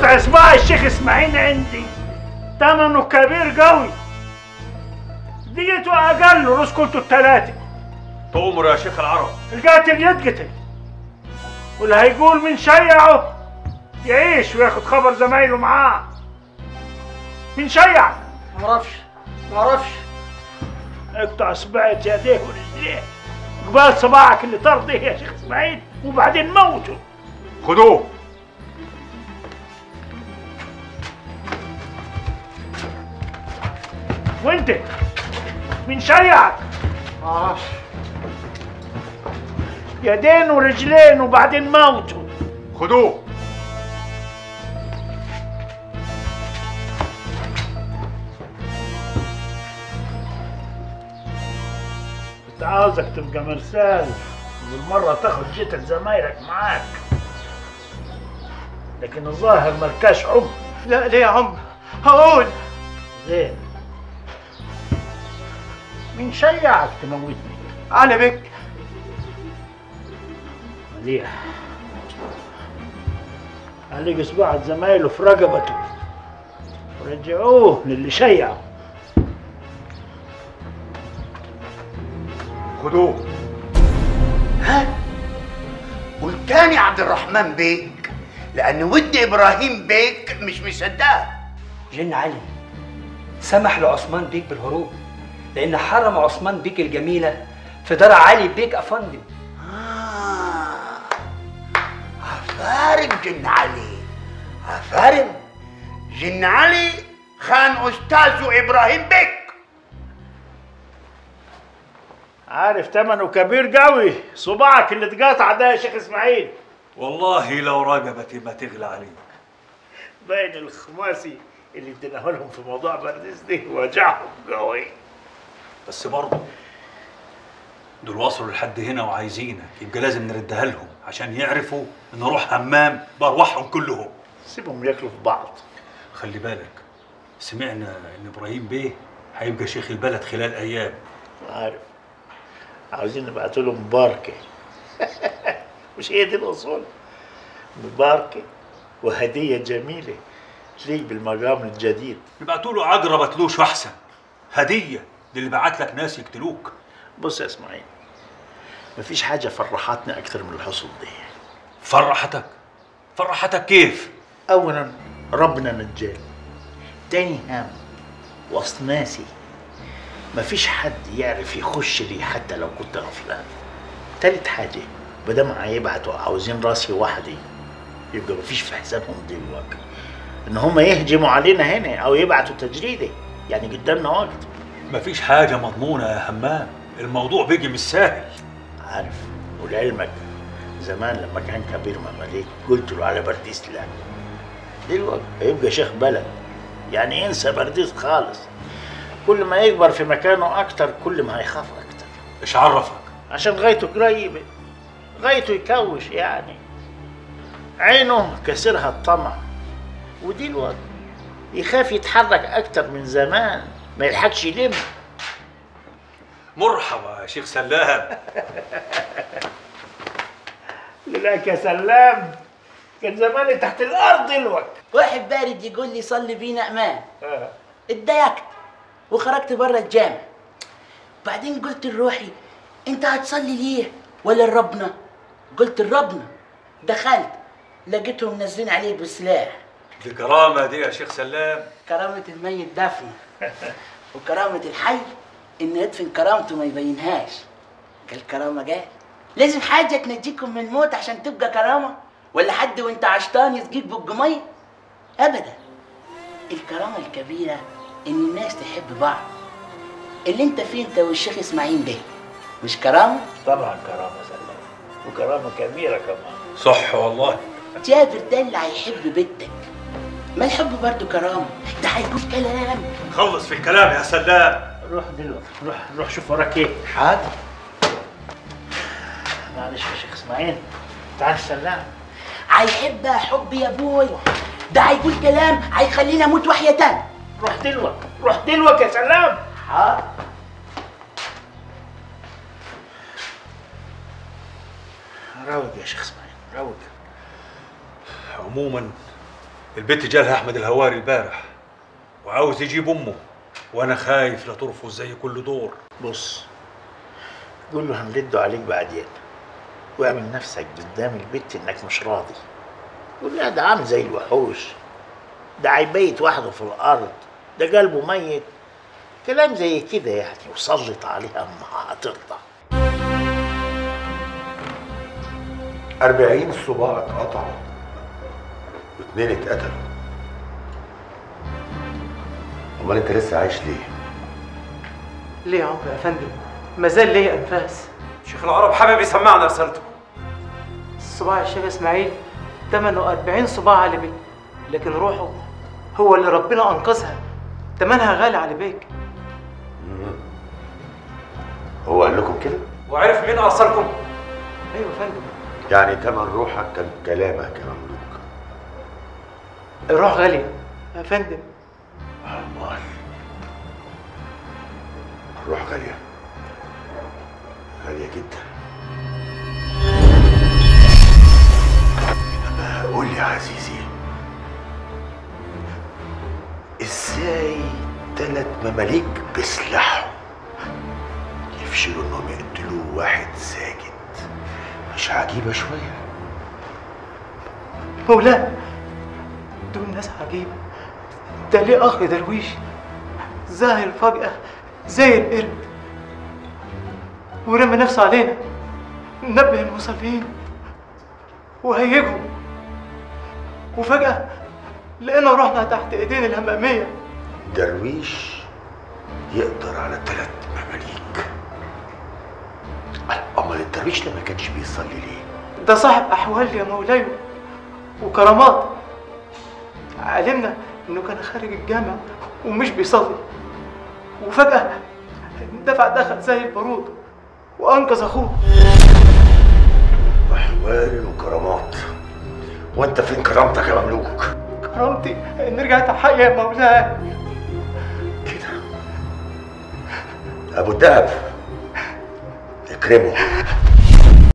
قطع صباع الشيخ اسماعيل عندي ثمنه كبير قوي ديته اقل رزقته الثلاثه تؤمر يا شيخ العرب القاتل يتقتل واللي هيقول من شيعه يعيش وياخد خبر زمايله معاه من شيع معرفش معرفش اقطع صباعة يديه ورجليه قبال صباعك اللي طرده يا شيخ اسماعيل وبعدين موته خدوه وانت من شيعك معرفش يدين ورجلين وبعدين موته خدوه كنت عاوزك تبقى مرسال وبالمرة تاخد جتة زمايلك معاك لكن الظاهر ملكاش عمر لا ليه يا عم هقول زين مين شيعك تموتني علي بك مليح علق صباع زمايله في رقبته ورجعوه للي شيعه خدوه ها والتاني عبد الرحمن بيك لأن ود إبراهيم بيك مش مصدقها جن علي سمح لعثمان بيك بالهروب لأن حرم عثمان بيك الجميلة في دار علي بيك أفندم آه عفارم جن علي عفارم جن علي خان أستاذه إبراهيم بيك عارف تمنه كبير قوي صباعك اللي اتقاطع ده يا شيخ اسماعيل والله لو رقبتي ما تغلى عليك باين الخماسي اللي اديناه لهم في موضوع برديس دي وجعهم قوي بس برضه دول وصلوا لحد هنا وعايزينك يبقى لازم نردها لهم عشان يعرفوا ان روح همام بارواحهم كلهم سيبهم ياكلوا في بعض خلي بالك سمعنا ان ابراهيم بيه هيبقى شيخ البلد خلال ايام عارف عاوزين نبعتوا له مباركه مش هي دي الاصول مباركه وهديه جميله تليق بالمقام الجديد يبعتوا له عقربة تلوش احسن هديه للي بعت لك ناس يقتلوك بص يا اسماعيل مفيش حاجه فرحتني اكتر من الحصول دي فرحتك فرحتك كيف اولا ربنا نجاني تاني هام وسط ناسي مفيش حد يعرف يخش لي حتى لو كنت غفلان تالت حاجة بدل ما هيبعتوا عاوزين راسي وحدي يبقى مفيش في حسابهم دلوقتي ان هم يهجموا علينا هنا او يبعتوا تجريدة يعني قدامنا وقت مفيش حاجه مضمونه يا همام الموضوع بيجي مش سهل عارف ولعلمك زمان لما كان كبير مماليك قلت له على برديس لا دلوقتي هيبقى شيخ بلد يعني انسى برديس خالص كل ما يكبر في مكانه اكتر كل ما هيخاف اكتر ايش عرفك عشان غايته قريبة غايته يكوش يعني عينه كسرها الطمع ودلوقتي يخاف يتحرك اكتر من زمان ما يلحقش يلم مرحبا يا شيخ سلام لك يا سلام كان زماني تحت الارض دلوقتي واحد بارد يقول لي صلي بينا امان اتضايقت وخرجت بره الجامع بعدين قلت لروحي انت هتصلي ليه ولا لربنا قلت لربنا دخلت لقيتهم نازلين عليك بالسلاح دي كرامه دي يا شيخ سلام كرامة الميت دفن وكرامة الحي إن يدفن كرامته ما يبينهاش قال كرامة جاي لازم حاجة تنجيكم من الموت عشان تبقى كرامة ولا حد وانت عشتان يسقيك بالجمية أبدا الكرامة الكبيرة إن الناس تحب بعض اللي انت فيه انت والشيخ اسماعيل ده مش كرامة؟ طبعا كرامة سلام وكرامة كبيرة كمان صح والله جابر ده اللي هيحب بنتك ما الحب برضه كرامة ده هيقول كلام خلص في الكلام يا سلام روح دلوقتي روح روح شوف وراك ايه حاضر معلش يا شيخ اسماعيل تعال سلام هيحبها حب يا ابوي ده هيقول كلام هيخليني اموت وحياة تاني روح دلوقتي روح دلوقتي يا سلام حاضر روق يا شيخ اسماعيل روق عموما البت جالها احمد الهواري البارح وعاوز يجيب امه وانا خايف لا ترفض زي كل دور بص قول له هنرده عليك بعدين واعمل نفسك قدام البت انك مش راضي قول لها ده عامل زي الوحوش ده هيبيت وحده في الارض ده قلبه ميت كلام زي كده يعني وسلط عليها امها هترضى أربعين صباع اتقطعوا واثنين اتقتلوا أمال أنت لسه عايش ليه؟ ليه يا عمرو يا فندم ما زال ليا انفاس شيخ العرب حابب يسمعنا رسالته صباع الشيخ اسماعيل تمنه 40 صباع علي بيك لكن روحه هو اللي ربنا انقذها تمنها غالي علي بيك هو قال لكم كده؟ وعرف مين ارسلكم ايوه يا فندم يعني تمن روحك كان كلامك يا مملوك الروح غاليه يا فندم أمال الروح غالية غالية جدا إنما قول لي يا عزيزي إزاي تلات مماليك بسلاحهم يفشلوا إنهم يقتلوا واحد ساجد مش عجيبة شوية مولانا دول ناس عجيبة ده ليه أخ درويش ظاهر فجأة زي القرد ورمى نفسه علينا نبه المصلين وهيجهم وفجأة لقينا روحنا تحت ايدين الهمامية درويش يقدر على ثلاث مماليك امال الدرويش لما كانش بيصلي ليه ده صاحب أحوال يا مولاي وكرامات علمنا إنه كان خارج الجامع ومش بيصلي وفجأة اندفع دخل زي البارود وأنقذ أخوه وحواري وكرامات وانت فين كرامتك يا مملوك كرامتي إن رجعت حي يا مولاي كده ابو الدهب اكرمه